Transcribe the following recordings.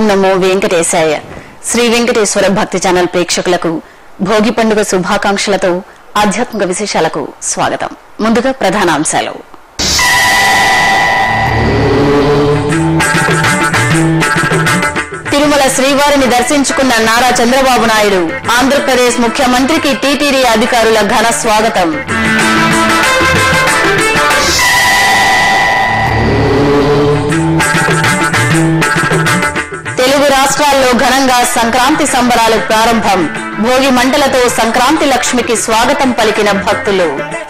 నమో వెంకటేశాయ శ్రీ వెంకటేశ్వర భక్తి ఛానల్ ప్రేక్షకులకు భోగి పండుగ శుభాకాంక్షలతో ఆధ్యాత్మిక విశేషాలకు స్వాగతం ముందుగా ప్రధానాంశాలు తిరుమల శ్రీవారిని దర్శించుకున్న నారా చంద్రబాబు నాయుడు ఆంధ్రప్రదేశ్ ముఖ్యమంత్రికి టీటీడీ అధికారుల ఘన స్వాగతం తెలుగు రాష్ట్రాల్లో ఘనంగా సంక్రాంతి సంబరాలు ప్రారంభం భోగి మంటలతో సంక్రాంతి లక్ష్మికి స్వాగతం పలికిన భక్తులు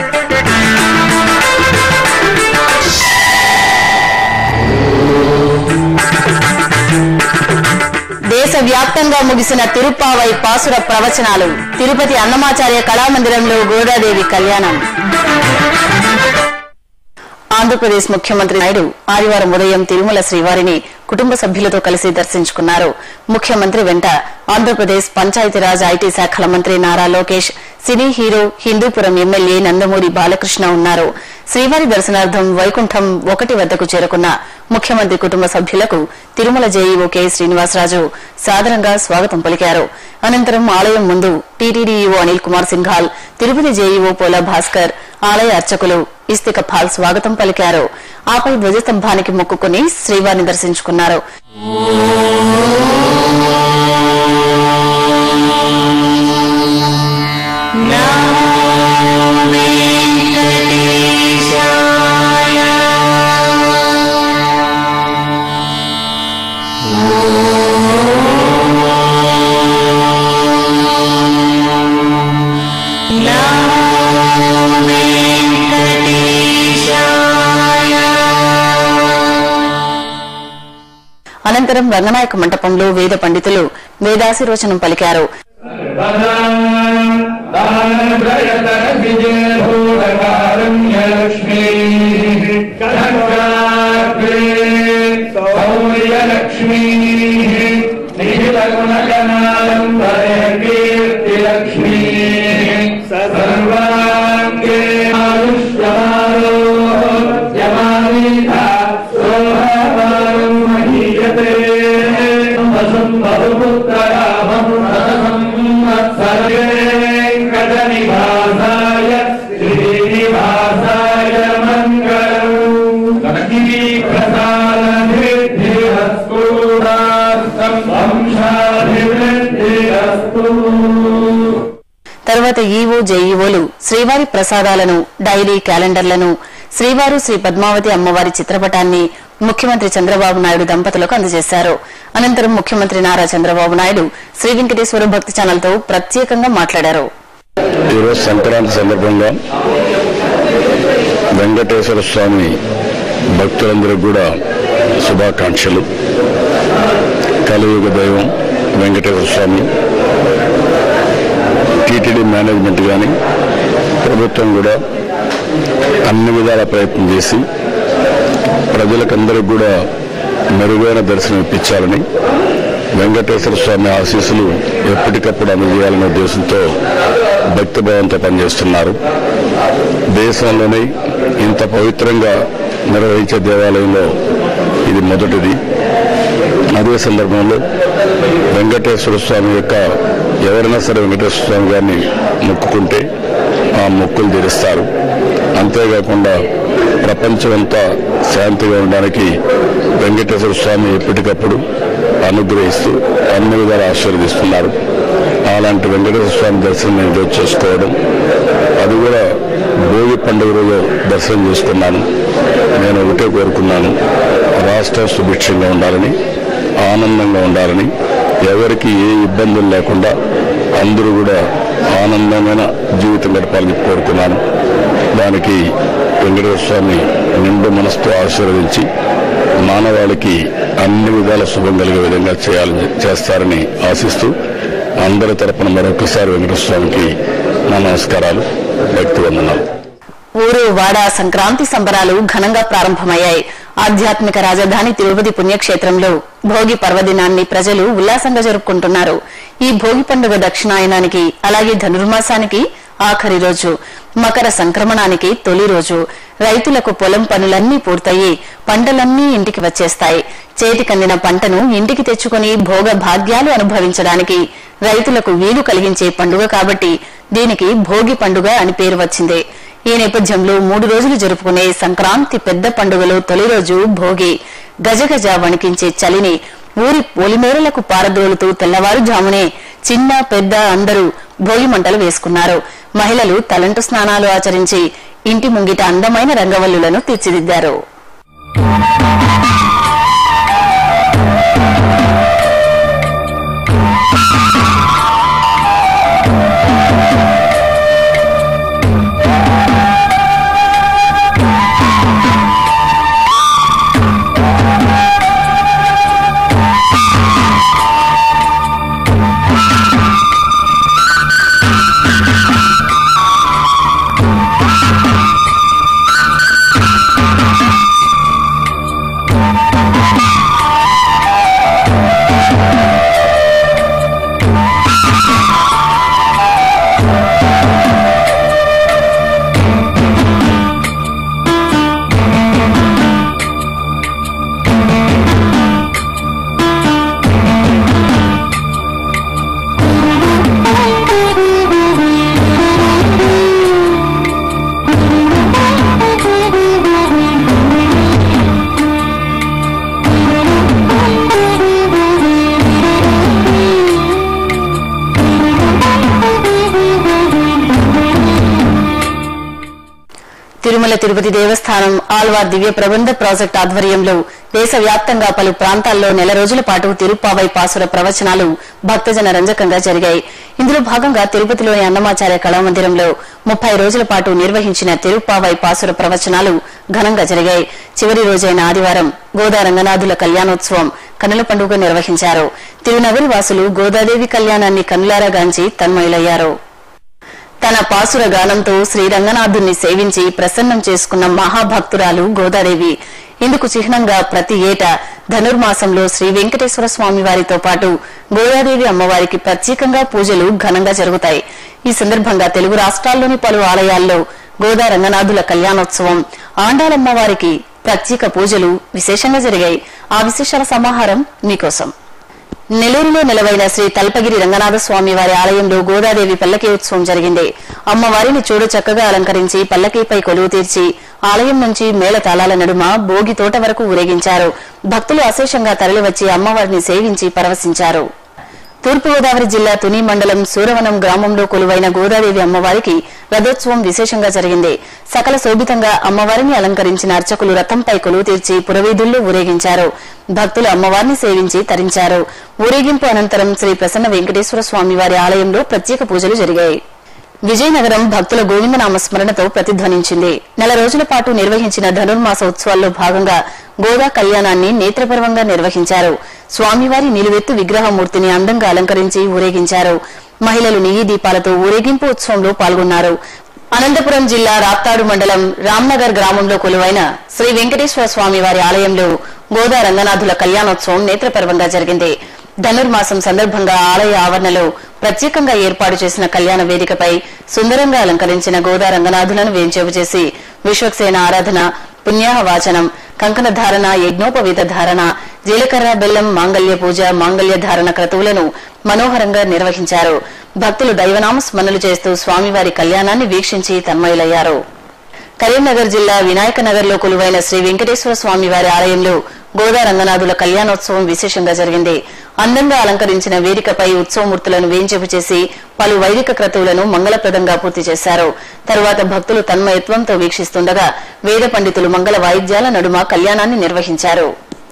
దేశవ్యాప్తంగా ముగిసిన తిరుప్పావై పాసుర ప్రవచనాలు తిరుపతి అన్నమాచార్య కళామందిరంలో గోదాదేవి కళ్యాణం ఆంధ్రప్రదేశ్ ముఖ్యమంత్రి నాయుడు ఆదివారం ఉదయం తిరుమల శ్రీవారిని కుటుంబ సభ్యులతో కలిసి దర్శించుకున్నారు ముఖ్యమంత్రి వెంట ఆంధ్రప్రదేశ్ పంచాయతీరాజ్ ఐటీ శాఖల మంత్రి Nara Lokesh cine hero Hindupuram MLA Nandamuri Balakrishna ఉన్నారు శ్రీవారి దర్శనార్థం వైకుంఠం ఒకటి వద్దకు చేరుకున్న ముఖ్యమంత్రి కుటుంబ సభ్యులకు తిరుమల జేఈఓ కె శ్రీనివాసరాజు సాదరంగా స్వాగతం పలికారు అనంతరం ఆలయం ముందు టీటీడీఈఓ అనిల్ కుమార్ సింఘాల్ తిరుపతి జేఈఓ పోలా భాస్కర్ ఆలయ అర్చకులు ఇస్తిక పాల్ స్వాగతం పలికారు ఆపై ధ్వజస్తంభానికి మొక్కుకుని శ్రీవారిని దర్శించుకున్నారు అనంతరం రంగనాయక మంటపంలో వేద పండితులు వేదాశీర్వచనం పలికారు లక్ష్మీ నిహిత గుణగణాలంబీర్తిలక్ష్మీ సర్వాంగే ఆయుష్యమారో యమానీత సోహవారం మహీయతే వసం బహుపుత్రయామం సర్వే కటనివాసాయ శ్రీనివాసాయ మంగళం లక్ష్మీ ప్రసాదభివృద్ధిరస్ఫూర్ణార్థం వంశాభివృద్ధిరస్తు తర్వాత ఈవో జేఈఓలు శ్రీవారి ప్రసాదాలను డైరీ క్యాలెండర్లను శ్రీవారు శ్రీ పద్మావతి అమ్మవారి చిత్రపటాన్ని ముఖ్యమంత్రి చంద్రబాబు నాయుడు దంపతులకు అందజేశారు అనంతరం ముఖ్యమంత్రి నారా చంద్రబాబు నాయుడు శ్రీ వెంకటేశ్వర భక్తి ఛానల్తో ప్రత్యేకంగా మాట్లాడారు ఈరోజు సంక్రాంతి సందర్భంగా వెంకటేశ్వర స్వామి భక్తులందరికీ కూడా శుభాకాంక్షలు కలియుగ దైవం వెంకటేశ్వర స్వామి టీటీడీ మేనేజ్మెంట్ కానీ ప్రభుత్వం కూడా అన్ని విధాల ప్రయత్నం చేసి ప్రజలకందరికీ కూడా మెరుగైన దర్శనం ఇప్పించాలని వెంకటేశ్వర స్వామి ఆశీస్సులు ఎప్పటికప్పుడు అందజేయాలనే ఉద్దేశంతో భక్తిభావంతో పనిచేస్తున్నారు దేశంలోనే ఇంత పవిత్రంగా నిర్వహించే దేవాలయంలో ఇది మొదటిది అదే సందర్భంలో వెంకటేశ్వర స్వామి యొక్క ఎవరైనా సరే వెంకటేశ్వర స్వామి గారిని మొక్కుకుంటే ఆ మొక్కులు తీరుస్తారు అంతేకాకుండా ప్రపంచమంతా శాంతిగా ఉండడానికి వెంకటేశ్వర స్వామి ఎప్పటికప్పుడు అనుగ్రహిస్తూ అన్ని విధాలు ఆశీర్వదిస్తున్నారు అలాంటి వెంకటేశ్వర స్వామి దర్శనం నేను ఈరోజు చేసుకోవడం అది కూడా భోగి పండుగ రోజు దర్శనం చేసుకున్నాను నేను ఒకటే కోరుకున్నాను రాష్ట్రం సుభిక్షంగా ఉండాలని ఆనందంగా ఉండాలని ఎవరికి ఏ ఇబ్బందులు లేకుండా అందరూ కూడా ఆనందమైన జీవితం గడపాలని కోరుకున్నాను దానికి వెంకటేశ్వర స్వామి నిండు మనసుతో ఆశీర్వదించి మానవాళికి అన్ని విధాల శుభం కలిగే విధంగా చేయాలని చేస్తారని ఆశిస్తూ అందరి తరపున మరొకసారి వెంకటేశ్వర స్వామికి నా నమస్కారాలు భక్తి వందనాలు ఊరు వాడ సంక్రాంతి సంబరాలు ఘనంగా ప్రారంభమయ్యాయి ఆధ్యాత్మిక రాజధాని తిరుపతి పుణ్యక్షేత్రంలో భోగి పర్వదినాన్ని ప్రజలు ఉల్లాసంగా జరుపుకుంటున్నారు ఈ భోగి పండుగ దక్షిణాయనానికి అలాగే ధనుర్మాసానికి ఆఖరి రోజు మకర సంక్రమణానికి తొలి రోజు రైతులకు పొలం పనులన్నీ పూర్తయి పంటలన్నీ ఇంటికి వచ్చేస్తాయి చేతికందిన పంటను ఇంటికి తెచ్చుకుని భోగ భాగ్యాలు అనుభవించడానికి రైతులకు వీలు కలిగించే పండుగ కాబట్టి దీనికి భోగి పండుగ అని పేరు వచ్చింది ఈ నేపథ్యంలో మూడు రోజులు జరుపుకునే సంక్రాంతి పెద్ద పండుగలో తొలి రోజు భోగి గజగజ వణికించే చలిని ఊరి పొలిమేరలకు పారదోలుతూ తెల్లవారుజామునే చిన్న పెద్ద అందరూ భోగి మంటలు వేసుకున్నారు మహిళలు తలంటు స్నానాలు ఆచరించి ఇంటి ముంగిట అందమైన రంగవల్లులను తీర్చిదిద్దారు తిరుమల తిరుపతి దేవస్థానం ఆల్వార్ దివ్య ప్రబంధ ప్రాజెక్టు ఆధ్వర్యంలో దేశవ్యాప్తంగా పలు ప్రాంతాల్లో నెల రోజుల పాటు తిరుప్పావై పాసుర ప్రవచనాలు భక్తజన రంజకంగా జరిగాయి ఇందులో భాగంగా తిరుపతిలోని అన్నమాచార్య కళామందిరంలో ముప్పై రోజుల పాటు నిర్వహించిన తిరుప్పావై పాసుర ప్రవచనాలు ఘనంగా జరిగాయి చివరి రోజైన ఆదివారం గోదా రంగనాథుల కళ్యాణోత్సవం కనుల పండుగ నిర్వహించారు తిరునగరి వాసులు గోదాదేవి కళ్యాణాన్ని కనులారా గాంచి తన్మయులయ్యారు తన పాసుర గానంతో శ్రీరంగనాథుణ్ణి సేవించి ప్రసన్నం చేసుకున్న మహాభక్తురాలు గోదాదేవి ఇందుకు చిహ్నంగా ప్రతి ఏటా ధనుర్మాసంలో శ్రీ వెంకటేశ్వర స్వామి వారితో పాటు గోదాదేవి అమ్మవారికి ప్రత్యేకంగా పూజలు ఘనంగా జరుగుతాయి ఈ సందర్భంగా తెలుగు రాష్ట్రాల్లోని పలు ఆలయాల్లో గోదా రంగనాథుల కళ్యాణోత్సవం ఆండాలమ్మవారికి ప్రత్యేక పూజలు విశేషంగా జరిగాయి ఆ విశేషాల సమాహారం మీకోసం నెల్లూరులో నెలవైన శ్రీ తల్పగిరి రంగనాథ స్వామి వారి ఆలయంలో గోదాదేవి పల్లకి ఉత్సవం జరిగింది అమ్మవారిని చూడు చక్కగా అలంకరించి పల్లకీపై కొలువు తీర్చి ఆలయం నుంచి మేళ తాళాల నడుమ భోగి తోట వరకు ఊరేగించారు భక్తులు అశేషంగా తరలివచ్చి అమ్మవారిని సేవించి పరవశించారు తూర్పుగోదావరి జిల్లా తుని మండలం సూరవనం గ్రామంలో కొలువైన గోదాదేవి అమ్మవారికి రథోత్సవం విశేషంగా జరిగింది సకల శోభితంగా అమ్మవారిని అలంకరించిన అర్చకులు రథంపై కొలువు తీర్చి పురవీధుల్లో ఊరేగించారు భక్తులు అమ్మవారిని సేవించి తరించారు ఊరేగింపు అనంతరం శ్రీ ప్రసన్న వెంకటేశ్వర స్వామి వారి ఆలయంలో ప్రత్యేక పూజలు జరిగాయి విజయనగరం భక్తుల గోవిందనామ స్మరణతో ప్రతిధ్వనించింది నెల రోజుల పాటు నిర్వహించిన ధనుర్మాస ఉత్సవాల్లో భాగంగా గోదా కళ్యాణాన్ని నేత్రపర్వంగా నిర్వహించారు స్వామివారి నిలువెత్తు విగ్రహమూర్తిని అందంగా అలంకరించి ఊరేగించారు మహిళలు నెయ్యి దీపాలతో ఊరేగింపు ఉత్సవంలో పాల్గొన్నారు అనంతపురం జిల్లా రాప్తాడు మండలం రామ్నగర్ గ్రామంలో కొలువైన శ్రీ వెంకటేశ్వర స్వామి వారి ఆలయంలో గోదా రంగనాథుల కళ్యాణోత్సవం నేత్రపర్వంగా జరిగింది ధనుర్మాసం సందర్భంగా ఆలయ ఆవరణలో ప్రత్యేకంగా ఏర్పాటు చేసిన కళ్యాణ వేదికపై సుందరంగా అలంకరించిన గోదా రంగనాథులను వేంచేపు చేసి విశ్వక్సేన ఆరాధన పుణ్యాహ వాచనం కంకణ ధారణ యజ్ఞోపవీత ధారణ జీలకర్ర బెల్లం మాంగళ్య పూజ మాంగళ్య ధారణ క్రతువులను మనోహరంగా నిర్వహించారు భక్తులు దైవనామ స్మరణలు చేస్తూ స్వామివారి కళ్యాణాన్ని వీక్షించి తన్మయులయ్యారు కరీంనగర్ జిల్లా వినాయక నగర్ లో కొలువైన శ్రీ వెంకటేశ్వర స్వామి వారి ఆలయంలో గోదా రంగనాథుల కళ్యాణోత్సవం విశేషంగా జరిగింది అందంగా అలంకరించిన వేదికపై ఉత్సవమూర్తులను వేంచేపు చేసి పలు వైదిక క్రతువులను మంగళప్రదంగా పూర్తి చేశారు తరువాత భక్తులు తన్మయత్వంతో వీక్షిస్తుండగా వేద పండితులు మంగళ వాయిద్యాల నడుమ కళ్యాణాన్ని నిర్వహించారు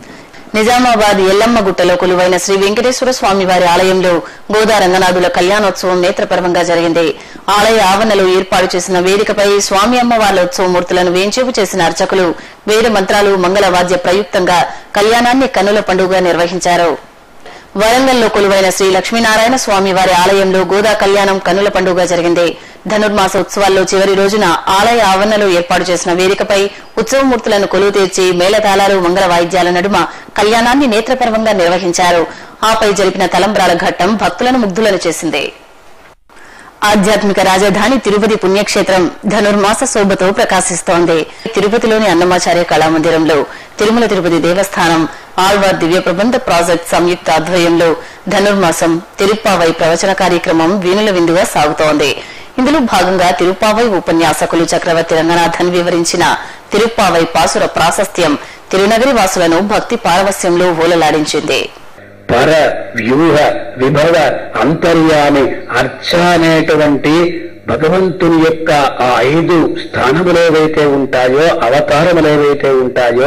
నిజామాబాద్ ఎల్లమ్మ గుట్టలో కొలువైన శ్రీ వెంకటేశ్వర స్వామి వారి ఆలయంలో గోదా రంగనాథుల కళ్యాణోత్సవం నేత్రపర్వంగా జరిగింది ఆలయ ఆవరణలో ఏర్పాటు చేసిన వేదికపై స్వామి అమ్మవార్ల ఉత్సవమూర్తులను వేంచేపు చేసిన అర్చకులు వేద మంత్రాలు మంగళ వాద్య ప్రయుక్తంగా కళ్యాణాన్ని కన్నుల పండుగగా నిర్వహించారు వరంగల్లో కొలువైన శ్రీ లక్ష్మీనారాయణ స్వామి వారి ఆలయంలో గోదా కళ్యాణం కన్నుల పండుగ జరిగింది ధనుర్మాస ఉత్సవాల్లో చివరి రోజున ఆలయ ఆవరణలో ఏర్పాటు చేసిన వేదికపై ఉత్సవమూర్తులను కొలువు తీర్చి మేళతాళాలు మంగళ వాయిద్యాల నడుమ కళ్యాణాన్ని నేత్రపర్వంగా నిర్వహించారు ఆపై జరిపిన తలంబ్రాల ఘట్టం భక్తులను ముగ్ధులను చేసింది ఆధ్యాత్మిక రాజధాని తిరుపతి పుణ్యక్షేత్రం ధనుర్మాస శోభతో ప్రకాశిస్తోంది తిరుపతిలోని అన్నమాచార్య కళామందిరంలో తిరుమల తిరుపతి దేవస్థానం ఆళ్వార్ దివ్య ప్రబంధ ప్రాజెక్ట్ సంయుక్త ఆధ్వర్యంలో ధనుర్మాసం తిరుప్పావై ప్రవచన కార్యక్రమం వీణుల విందుగా సాగుతోంది ఇందులో భాగంగా తిరుప్పావై ఉపన్యాసకులు చక్రవర్తి రంగనాథన్ వివరించిన తిరుప్పావై పాసుర ప్రాశస్త్యం తిరునగరి వాసులను భక్తి పారవస్యంలో ఓలలాడించింది పర వ్యూహ విభవ అంతర్యామి అర్చ అనేటువంటి భగవంతుని యొక్క ఆ ఐదు స్థానములు ఏవైతే ఉంటాయో అవతారములు ఏవైతే ఉంటాయో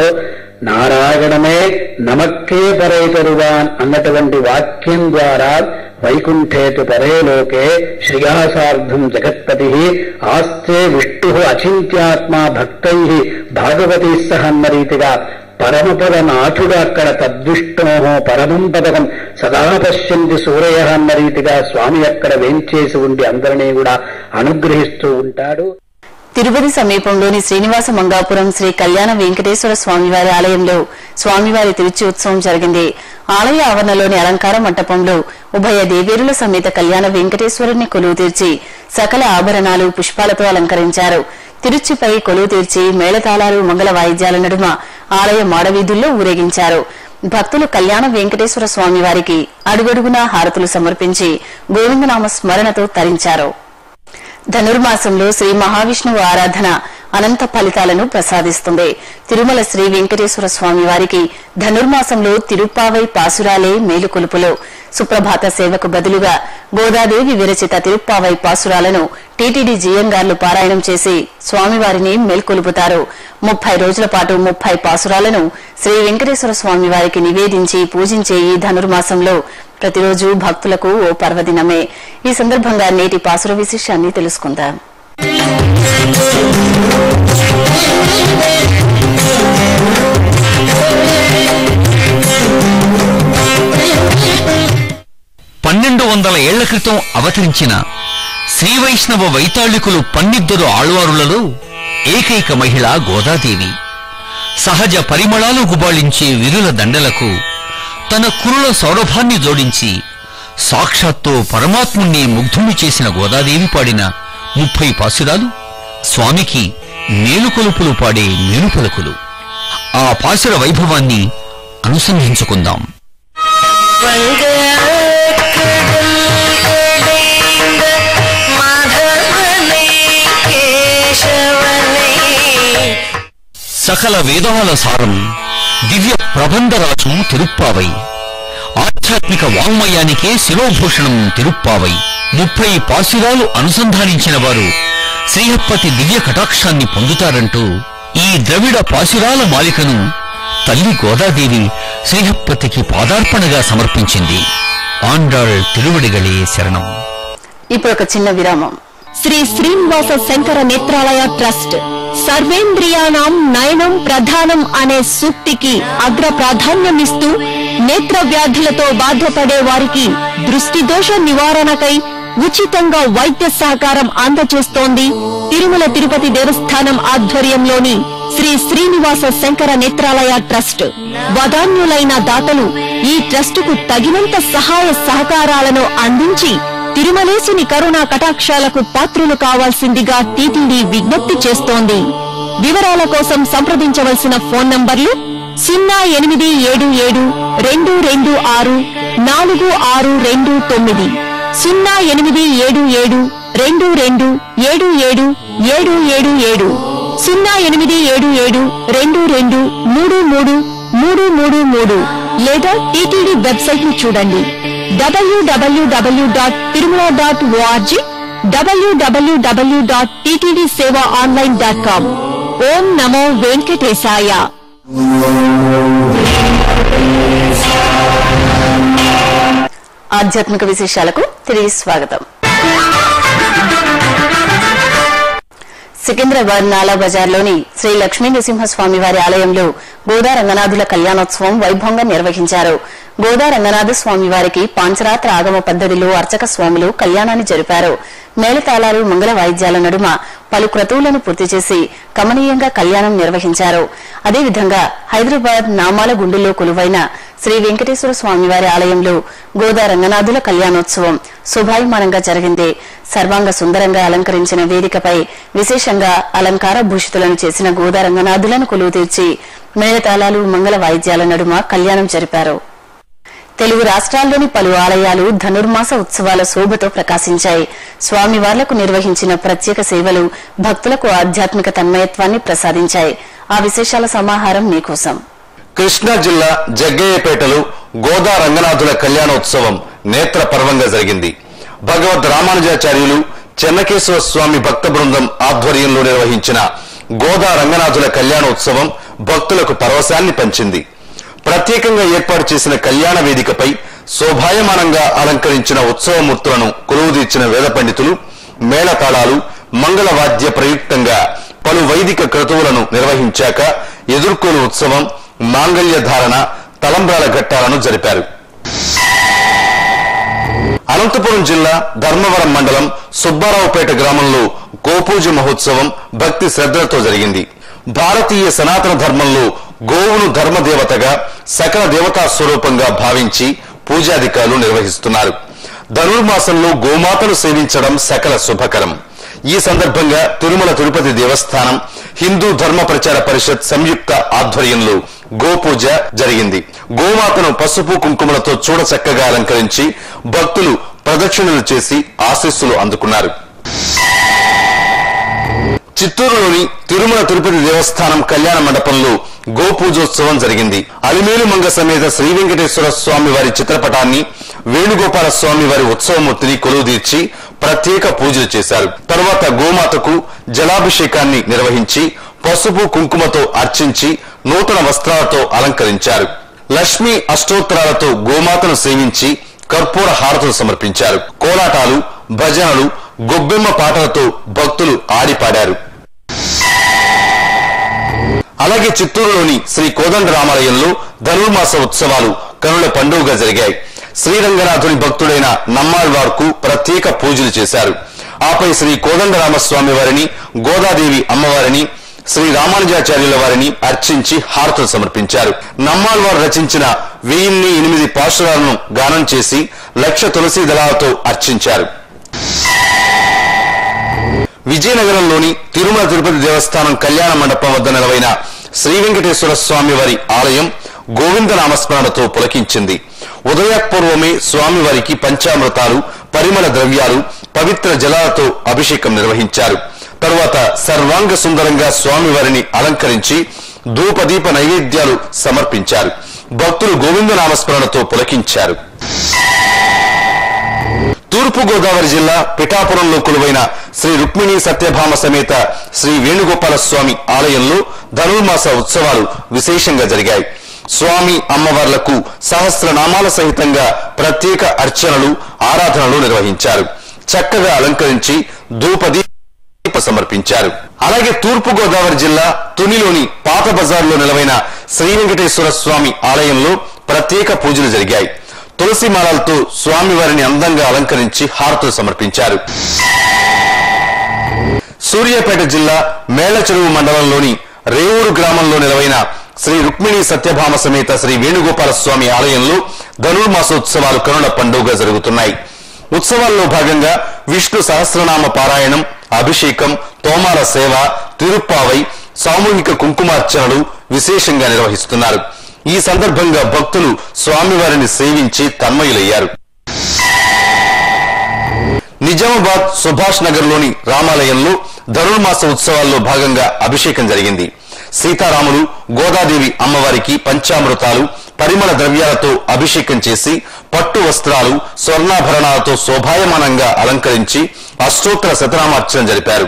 నారాయణమే నమక్కే పరైతరువాన్ అన్నటువంటి వాక్యం ద్వారా వైకుంఠేతు పరేలోకే శ్రేయాసార్థం జగత్పతి ఆస్తే విష్ణు అచింత్యాత్మా భక్తై భాగవతీ సహ అన్న రీతిగా పరమపద నాథుడు అక్కడ తద్విష్ణో పరమం పదకం సదా పశ్యంతి సూరయ అన్న రీతిగా స్వామి అక్కడ వేంచేసి ఉండి అందరినీ కూడా అనుగ్రహిస్తూ ఉంటాడు తిరుపతి సమీపంలోని శ్రీనివాస మంగాపురం శ్రీ కళ్యాణ వెంకటేశ్వర స్వామివారి ఆలయంలో స్వామివారి తిరుచి ఉత్సవం జరిగింది ఆలయ ఆవరణలోని అలంకార మంటపంలో ఉభయ దేవేరుల సమేత కళ్యాణ వెంకటేశ్వరుని కొలువు తీర్చి సకల ఆభరణాలు పుష్పాలతో అలంకరించారు తిరుచిపై కొలువు తీర్చి మేళతాళాలు మంగళ వాయిద్యాల నడుమ ఆలయ మాడవీధుల్లో ఊరేగించారు భక్తులు కళ్యాణ వెంకటేశ్వర స్వామివారికి అడుగడుగునా హారతులు సమర్పించి గోవిందనామ స్మరణతో తరించారు ధనుర్మాసంలో శ్రీ మహావిష్ణువు ఆరాధన అనంత ఫలితాలను ప్రసాదిస్తుంది తిరుమల శ్రీ వెంకటేశ్వర స్వామి వారికి ధనుర్మాసంలో తిరుప్పావై పాసురాలే మేలుకొలుపులో సుప్రభాత సేవకు బదులుగా గోదాదేవి విరచిత తిరుప్పావై పాసురాలను టీటీడీ జీఎంగార్లు పారాయణం చేసి స్వామివారిని మేల్కొలుపుతారు ముప్పై రోజుల పాటు ముప్పై పాసురాలను శ్రీ వెంకటేశ్వర స్వామి వారికి నివేదించి పూజించే ఈ ధనుర్మాసంలో ప్రతిరోజు భక్తులకు ఓ పర్వదినమే ఈ సందర్భంగా నేటి పాసుర విశేషాన్ని తెలుసుకుందాం పన్నెండు వందల ఏళ్ల క్రితం అవతరించిన శ్రీ వైష్ణవ వైతాళికులు పన్నిద్దరు ఆళ్వారులలో ఏకైక మహిళ గోదాదేవి సహజ పరిమళాలు గుబాళించే విరుల దండలకు తన కురుల సౌరభాన్ని జోడించి సాక్షాత్తు పరమాత్ముణ్ణి ముగ్ధుణ్ణి చేసిన గోదాదేవి పాడిన ముప్పై పాసురాలు స్వామికి మేలుకొలుపులు పాడే మేలుపలుకులు ఆ పాసుర వైభవాన్ని అనుసంధించుకుందాం సకల వేదాల సారం దివ్య ప్రబంధరాజు తిరుప్పావై ఆధ్యాత్మిక వాంగ్మయానికే శిరోభూషణం తిరుప్పావై ముప్పై పాసురాలు అనుసంధానించిన వారు శ్రీహప్పతి దివ్య కటాక్షాన్ని పొందుతారంటూ ఈ ద్రవిడ పాసురాల మాలికను తల్లి గోదాదేవి శ్రీహప్పతికి పాదార్పణగా సమర్పించింది ఆండాళ్ తిరువడిగళే శరణం ఇప్పుడు ఒక చిన్న విరామం శ్రీ శ్రీనివాస శంకర నేత్రాలయ ట్రస్ట్ సర్వేంద్రియాణం నయనం ప్రధానం అనే సూక్తికి అగ్ర ప్రాధాన్యమిస్తూ నేత్ర వ్యాధులతో బాధపడే వారికి దృష్టి దోష నివారణకై ఉచితంగా వైద్య సహకారం అందజేస్తోంది తిరుమల తిరుపతి దేవస్థానం ఆధ్వర్యంలోని శ్రీ శ్రీనివాస శంకర నేత్రాలయ ట్రస్ట్ వదాన్యులైన దాతలు ఈ ట్రస్టుకు తగినంత సహాయ సహకారాలను అందించి తిరుమలేశుని కరుణా కటాక్షాలకు పాత్రులు కావాల్సిందిగా టీటీడీ విజ్ఞప్తి చేస్తోంది వివరాల కోసం సంప్రదించవలసిన ఫోన్ నంబర్లు సున్నా ఎనిమిది ఏడు ఏడు రెండు రెండు ఆరు నాలుగు ఆరు రెండు తొమ్మిది సున్నా ఎనిమిది ఏడు ఏడు రెండు రెండు ఏడు ఏడు ఏడు ఏడు ఏడు సున్నా ఎనిమిది ఏడు ఏడు రెండు రెండు మూడు మూడు మూడు మూడు మూడు లేదా టీటీడీ వెబ్సైట్ ను చూడండి WWW dot Tirumala dot ORG WWW dot TTD seva online dot com ఓం నమో వెంకటేశాయ ఆధ్యాత్మిక విశేషాలకు తిరిగి స్వాగతం సికింద్రాబాద్ నాలా బజార్లోని శ్రీ లక్ష్మీ నృసింహస్వామి వారి ఆలయంలో గోదా రంగనాథుల కళ్యాణోత్సవం వైభవంగా నిర్వహించారు గోదా రంగనాథ స్వామి వారికి పాంచరాత్ర ఆగమ పద్ధతిలో అర్చక స్వాములు కళ్యాణాన్ని జరిపారు మేళతాళాలు మంగళ వాయిద్యాల నడుమ పలు క్రతువులను పూర్తి చేసి కమనీయంగా కళ్యాణం నిర్వహించారు అదేవిధంగా హైదరాబాద్ నామాల గుండులో కొలువైన శ్రీ వెంకటేశ్వర స్వామివారి ఆలయంలో గోదా రంగనాథుల కళ్యాణోత్సవం శుభాయమానంగా జరిగింది సర్వాంగ సుందరంగా అలంకరించిన వేదికపై విశేషంగా అలంకార భూషితులను చేసిన గోదా రంగనాథులను కొలువు తీర్చి మేళతాళాలు మంగళ వాయిద్యాల నడుమ కళ్యాణం జరిపారు తెలుగు రాష్ట్రాల్లోని పలు ఆలయాలు ధనుర్మాస ఉత్సవాల శోభతో ప్రకాశించాయి స్వామివార్లకు నిర్వహించిన ప్రత్యేక సేవలు భక్తులకు ఆధ్యాత్మిక తన్మయత్వాన్ని ప్రసాదించాయి ఆ విశేషాల సమాహారం మీకోసం కృష్ణా జిల్లా జగ్గయ్యపేటలో గోదా రంగనాథుల కళ్యాణోత్సవం నేత్ర పర్వంగా జరిగింది భగవద్ రామానుజాచార్యులు చెన్నకేశ్వర స్వామి భక్త బృందం ఆధ్వర్యంలో నిర్వహించిన గోదా రంగనాథుల కళ్యాణోత్సవం భక్తులకు పరవశాన్ని పంచింది ప్రత్యేకంగా ఏర్పాటు చేసిన కళ్యాణ వేదికపై శోభాయమానంగా అలంకరించిన ఉత్సవమూర్తులను కొలువుదీర్చిన వేద పండితులు మేళతాళాలు మంగళ వాద్య ప్రయుక్తంగా పలు వైదిక క్రతువులను నిర్వహించాక ఎదుర్కొలు ఉత్సవం మాంగళ్య ధారణ తలంబ్రాల ఘట్టాలను జరిపారు అనంతపురం జిల్లా ధర్మవరం మండలం సుబ్బారావుపేట గ్రామంలో గోపూజ మహోత్సవం భక్తి శ్రద్ధలతో జరిగింది భారతీయ సనాతన ధర్మంలో గోవును ధర్మదేవతగా సకల దేవతా స్వరూపంగా భావించి పూజాధికారులు నిర్వహిస్తున్నారు ధనుర్మాసంలో గోమాతను సేవించడం సకల శుభకరం ఈ సందర్భంగా తిరుమల తిరుపతి దేవస్థానం హిందూ ధర్మ ప్రచార పరిషత్ సంయుక్త ఆధ్వర్యంలో గోపూజ జరిగింది గోమాతను పసుపు కుంకుమలతో చూడ చక్కగా అలంకరించి భక్తులు ప్రదక్షిణలు చేసి ఆశీస్సులు అందుకున్నారు చిత్తూరులోని తిరుమల తిరుపతి దేవస్థానం కళ్యాణ మండపంలో గోపూజోత్సవం జరిగింది అలిమేలు మంగ సమేత శ్రీ వెంకటేశ్వర స్వామి వారి చిత్రపటాన్ని వేణుగోపాల స్వామి వారి ఉత్సవమూర్తిని కొలువుదీర్చి ప్రత్యేక పూజలు చేశారు తరువాత గోమాతకు జలాభిషేకాన్ని నిర్వహించి పసుపు కుంకుమతో అర్చించి నూతన వస్త్రాలతో అలంకరించారు లక్ష్మీ అష్టోత్తరాలతో గోమాతను సేవించి కర్పూర హారతులు సమర్పించారు కోలాటాలు భజనలు గొబ్బెమ్మ పాటలతో భక్తులు ఆడిపాడారు అలాగే చిత్తూరులోని శ్రీ కోదండరామాలయంలో ధనుర్మాస ఉత్సవాలు కనుల పండుగగా జరిగాయి శ్రీరంగనాథుని భక్తుడైన నమ్మాళ్వార్కు ప్రత్యేక పూజలు చేశారు ఆపై శ్రీ కోదండరామస్వామి వారిని గోదాదేవి అమ్మవారిని శ్రీ రామానుజాచార్యుల వారిని అర్చించి హారతులు సమర్పించారు నమ్మాళ్వారు రచించిన వెయ్యిన్ని ఎనిమిది పాశురాలను గానం చేసి లక్ష తులసి దళాలతో అర్చించారు విజయనగరంలోని తిరుమల తిరుపతి దేవస్థానం కళ్యాణ మండపం వద్ద నెలవైన శ్రీ వెంకటేశ్వర స్వామి వారి ఆలయం గోవింద నామస్మరణతో పులకించింది ఉదయపూర్వమే స్వామివారికి పంచామృతాలు పరిమళ ద్రవ్యాలు పవిత్ర జలాలతో అభిషేకం నిర్వహించారు తరువాత సర్వాంగ సుందరంగా స్వామివారిని అలంకరించి ధూపదీప నైవేద్యాలు సమర్పించారు భక్తులు గోవింద నామస్మరణతో పులకించారు తూర్పు గోదావరి జిల్లా పిఠాపురంలో కొలువైన శ్రీ రుక్మిణి సత్యభామ సమేత శ్రీ వేణుగోపాల స్వామి ఆలయంలో ధనుర్మాస ఉత్సవాలు విశేషంగా జరిగాయి స్వామి అమ్మవార్లకు సహస్రనామాల సహితంగా ప్రత్యేక అర్చనలు ఆరాధనలు నిర్వహించారు చక్కగా అలంకరించి ధూపదీ దీప సమర్పించారు అలాగే తూర్పు గోదావరి జిల్లా తునిలోని పాత బజార్లో నిలవైన శ్రీ వెంకటేశ్వర స్వామి ఆలయంలో ప్రత్యేక పూజలు జరిగాయి తులసి మాలలతో స్వామివారిని అందంగా అలంకరించి హారతులు సమర్పించారు సూర్యాపేట జిల్లా మేళ్ల చెరువు మండలంలోని రేవూరు గ్రామంలో నిలవైన శ్రీ రుక్మిణి సత్యభామ సమేత శ్రీ వేణుగోపాల స్వామి ఆలయంలో ధనుర్మాసోత్సవాలు కనుల పండుగగా జరుగుతున్నాయి ఉత్సవాల్లో భాగంగా విష్ణు సహస్రనామ పారాయణం అభిషేకం తోమాల సేవ తిరుప్పావై సామూహిక కుంకుమార్చనలు విశేషంగా నిర్వహిస్తున్నారు ఈ సందర్భంగా భక్తులు స్వామివారిని సేవించి తన్మయులయ్యారు నిజామాబాద్ సుభాష్ నగర్ లోని రామాలయంలో ధనుర్మాస ఉత్సవాల్లో భాగంగా అభిషేకం జరిగింది సీతారాములు గోదాదేవి అమ్మవారికి పంచామృతాలు పరిమళ ద్రవ్యాలతో అభిషేకం చేసి పట్టు వస్త్రాలు స్వర్ణాభరణాలతో శోభాయమానంగా అలంకరించి అష్టోత్తర శతనామార్చన జరిపారు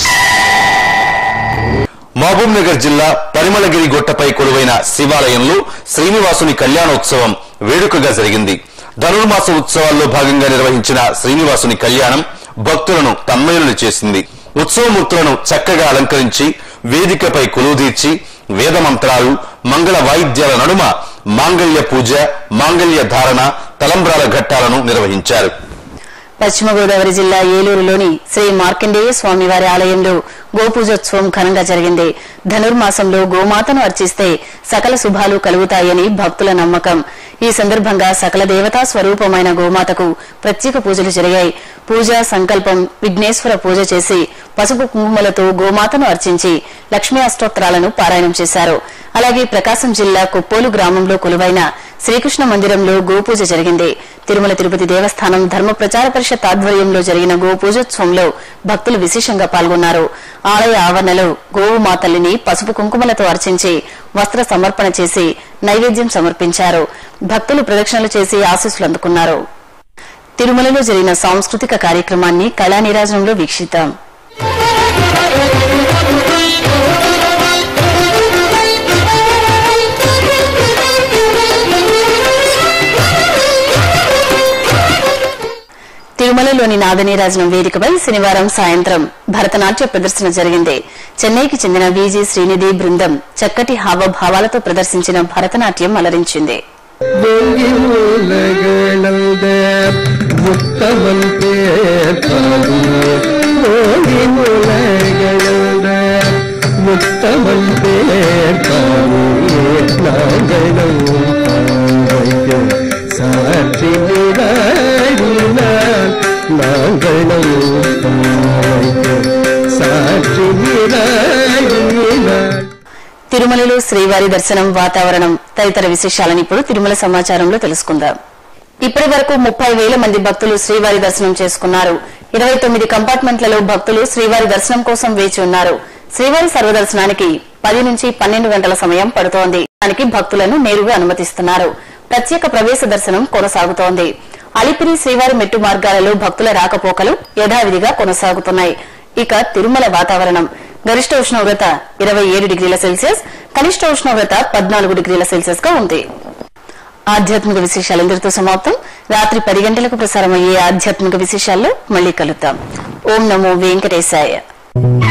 మహబూబ్ నగర్ జిల్లా పరిమళగిరి గొట్టపై కొలువైన శివాలయంలో శ్రీనివాసుని కళ్యాణోత్సవం వేడుకగా జరిగింది ధనుర్మాస ఉత్సవాల్లో భాగంగా నిర్వహించిన శ్రీనివాసుని కళ్యాణం భక్తులను తన్మయులను చేసింది ఉత్సవమూర్తులను చక్కగా అలంకరించి వేదికపై కొలువుదీర్చి వేద మంత్రాలు మంగళ వాయిద్యాల నడుమ మాంగళ్య పూజ మాంగళ్య ధారణ తలంబ్రాల ఘట్టాలను నిర్వహించారు పశ్చిమ గోదావరి జిల్లా ఏలూరులోని శ్రీ మార్కండేయ స్వామివారి ఆలయంలో గోపూజోత్సవం ఘనంగా జరిగింది ధనుర్మాసంలో గోమాతను అర్చిస్తే సకల శుభాలు కలుగుతాయని భక్తుల నమ్మకం ఈ సందర్భంగా సకల దేవతా స్వరూపమైన గోమాతకు ప్రత్యేక పూజలు జరిగాయి పూజ సంకల్పం విఘ్నేశ్వర పూజ చేసి పసుపు కుంకుమలతో గోమాతను అర్చించి లక్ష్మీ అష్టోత్తరాలను పారాయణం చేశారు అలాగే ప్రకాశం జిల్లా కొప్పోలు గ్రామంలో కొలువైన శ్రీకృష్ణ మందిరంలో గోపూజ జరిగింది తిరుమల తిరుపతి దేవస్థానం ధర్మ ప్రచార పరిషత్ ఆధ్వర్యంలో జరిగిన గోపూజోత్సవంలో భక్తులు విశేషంగా పాల్గొన్నారు ఆలయ ఆవరణలో గోవు మాతల్లిని పసుపు కుంకుమలతో అర్చించి వస్త్ర సమర్పణ చేసి నైవేద్యం సమర్పించారు భక్తులు ప్రదక్షిణలు చేసి ఆశీస్సులు అందుకున్నారు తిరుమలలో జరిగిన సాంస్కృతిక కార్యక్రమాన్ని కళా నీరాజనంలో వీక్షిద్దాం తిరుమలలోని నాదనీరాజనం వేదికపై శనివారం సాయంత్రం భరతనాట్య ప్రదర్శన జరిగింది చెన్నైకి చెందిన విజి శ్రీనిధి బృందం చక్కటి హావభావాలతో ప్రదర్శించిన భరతనాట్యం అలరించింది மூலகளந்த முத்தமன் பேர் மோகி மூலகளந்த முத்தமன் பேர் நாங்களும் பாவைக்கு சாட்சி நிராடினார் நாங்களும் பாவைக்கு சாட்சி நிராடினார் తిరుమలలో శ్రీవారి దర్శనం వాతావరణం తదితర విశేషాలను ఇప్పుడు తిరుమల సమాచారంలో తెలుసుకుందాం ఇప్పటి వరకు ముప్పై వేల మంది భక్తులు శ్రీవారి దర్శనం చేసుకున్నారు ఇరవై తొమ్మిది కంపార్ట్మెంట్లలో భక్తులు శ్రీవారి దర్శనం కోసం వేచి ఉన్నారు శ్రీవారి సర్వదర్శనానికి పది నుంచి పన్నెండు గంటల సమయం పడుతోంది దానికి భక్తులను నేరుగా అనుమతిస్తున్నారు ప్రత్యేక ప్రవేశ దర్శనం కొనసాగుతోంది అలిపిరి శ్రీవారి మెట్టు మార్గాలలో భక్తుల రాకపోకలు యథావిధిగా కొనసాగుతున్నాయి ఇక తిరుమల వాతావరణం గరిష్ట ఉష్ణోగ్రత ఇరవై ఏడు డిగ్రీల సెల్సియస్ కనిష్ట ఉష్ణోగ్రత పద్నాలుగు డిగ్రీల సెల్సియస్ గా ఉంది ఆధ్యాత్మిక విశేషాలు ఇందరితో సమాప్తం రాత్రి పది గంటలకు ప్రసారమయ్యే ఆధ్యాత్మిక విశేషాల్లో మళ్ళీ కలుద్దాం ఓం నమో వెంకటేశాయ